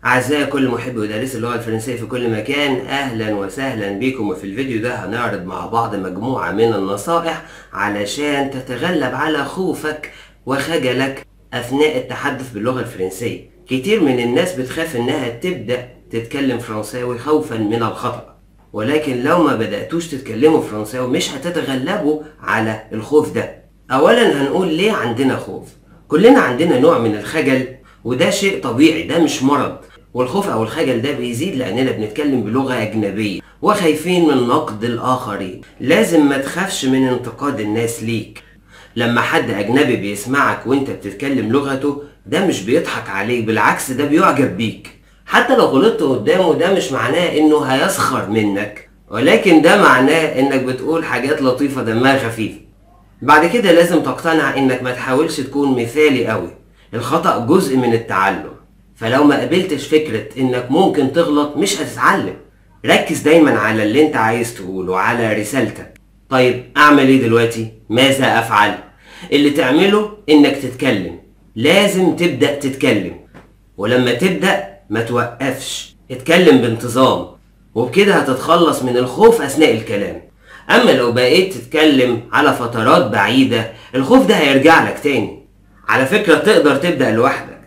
أعزائي كل محبي ودارسي اللغة الفرنسية في كل مكان أهلا وسهلا بكم وفي الفيديو ده هنعرض مع بعض مجموعة من النصائح علشان تتغلب على خوفك وخجلك أثناء التحدث باللغة الفرنسية كتير من الناس بتخاف إنها تبدأ تتكلم فرنساوي خوفا من الخطأ ولكن لو ما بدأتوش تتكلموا فرنساوي مش هتتغلبوا على الخوف ده أولا هنقول ليه عندنا خوف كلنا عندنا نوع من الخجل وده شيء طبيعي ده مش مرض والخوف او الخجل ده بيزيد لاننا بنتكلم بلغه اجنبيه وخايفين من نقد الاخرين لازم ما تخافش من انتقاد الناس ليك لما حد اجنبي بيسمعك وانت بتتكلم لغته ده مش بيضحك عليك بالعكس ده بيعجب بيك حتى لو غلطت قدامه ده مش معناه انه هيسخر منك ولكن ده معناه انك بتقول حاجات لطيفه دمها خفيف بعد كده لازم تقتنع انك ما تحاولش تكون مثالي قوي الخطأ جزء من التعلم فلو ما قبلتش فكرة انك ممكن تغلط مش هتتعلم ركز دايما على اللي انت عايز تقوله على رسالتك طيب اعمل ايه دلوقتي ماذا افعل اللي تعمله انك تتكلم لازم تبدأ تتكلم ولما تبدأ ما توقفش اتكلم بانتظام وبكده هتتخلص من الخوف اثناء الكلام اما لو بقيت تتكلم على فترات بعيدة الخوف ده هيرجع لك تاني على فكرة تقدر تبدأ لوحدك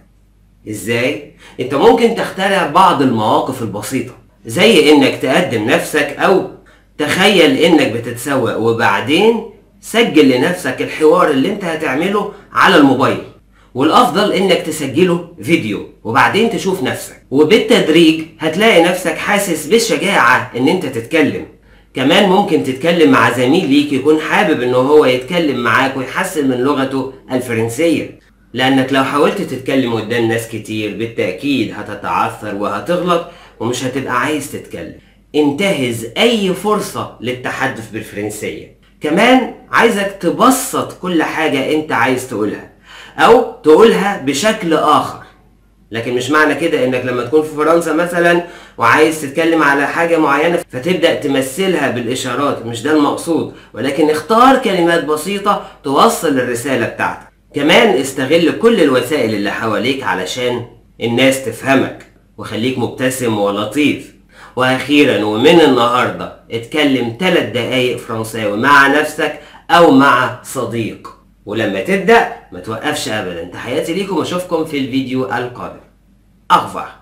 ازاي؟ انت ممكن تخترع بعض المواقف البسيطة زي انك تقدم نفسك او تخيل انك بتتسوق وبعدين سجل لنفسك الحوار اللي انت هتعمله على الموبايل والافضل انك تسجله فيديو وبعدين تشوف نفسك وبالتدريج هتلاقي نفسك حاسس بالشجاعة ان انت تتكلم كمان ممكن تتكلم مع زميل ليك يكون حابب انه هو يتكلم معاك ويحسن من لغته الفرنسية لانك لو حاولت تتكلم قدام ناس كتير بالتأكيد هتتعثر وهتغلط ومش هتبقى عايز تتكلم انتهز اي فرصة للتحدث بالفرنسية كمان عايزك تبسط كل حاجة انت عايز تقولها او تقولها بشكل اخر لكن مش معنى كده انك لما تكون في فرنسا مثلا وعايز تتكلم على حاجة معينة فتبدأ تمثلها بالاشارات مش ده المقصود ولكن اختار كلمات بسيطة توصل الرسالة بتاعتك كمان استغل كل الوسائل اللي حواليك علشان الناس تفهمك وخليك مبتسم ولطيف واخيرا ومن النهاردة اتكلم 3 دقايق فرنساوي مع نفسك او مع صديق ولما تبدأ ما توقفش ابدا تحياتي ليكم واشوفكم في الفيديو القادم اغفر